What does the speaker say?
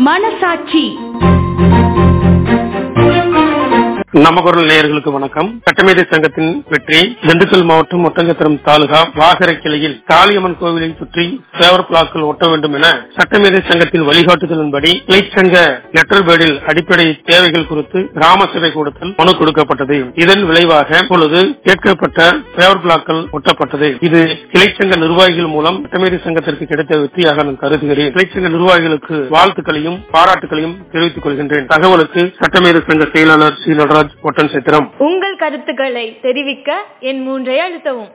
மனசாட்சி நம்ம குரல் நேயர்களுக்கு வணக்கம் சட்டமேதை சங்கத்தின் வெற்றி திண்டுக்கல் மாவட்டம் ஒட்டஞ்சத்திரம் தாலுகா வாகரை கிளையில் காளியம்மன் கோவிலை சுற்றி சேவர் பிளாக்கள் ஒட்ட வேண்டும் என சட்டமேதை சங்கத்தின் வழிகாட்டுதலின்படி கிளைச்சங்க லெட்டர் பேடில் அடிப்படை தேவைகள் குறித்து கிராம சபை கூடத்தில் மனு கொடுக்கப்பட்டது இதன் விளைவாக இப்பொழுது கேட்கப்பட்ட சேவர் பிளாக்கள் ஒட்டப்பட்டது இது கிளைச்சங்க நிர்வாகிகள் மூலம் சட்டமேதை சங்கத்திற்கு கிடைத்த வெற்றியாக நான் கருதுகிறேன் கிளைச்சங்க நிர்வாகிகளுக்கு வாழ்த்துக்களையும் பாராட்டுகளையும் தெரிவித்துக் கொள்கின்றேன் தகவலுக்கு சட்டமேதை சங்க செயலாளர் சி நடராஜ் ஒட்டன் சித்திரம் உங்கள் கருத்துக்களை தெரிவிக்க என் மூன்றை அழுத்தவும்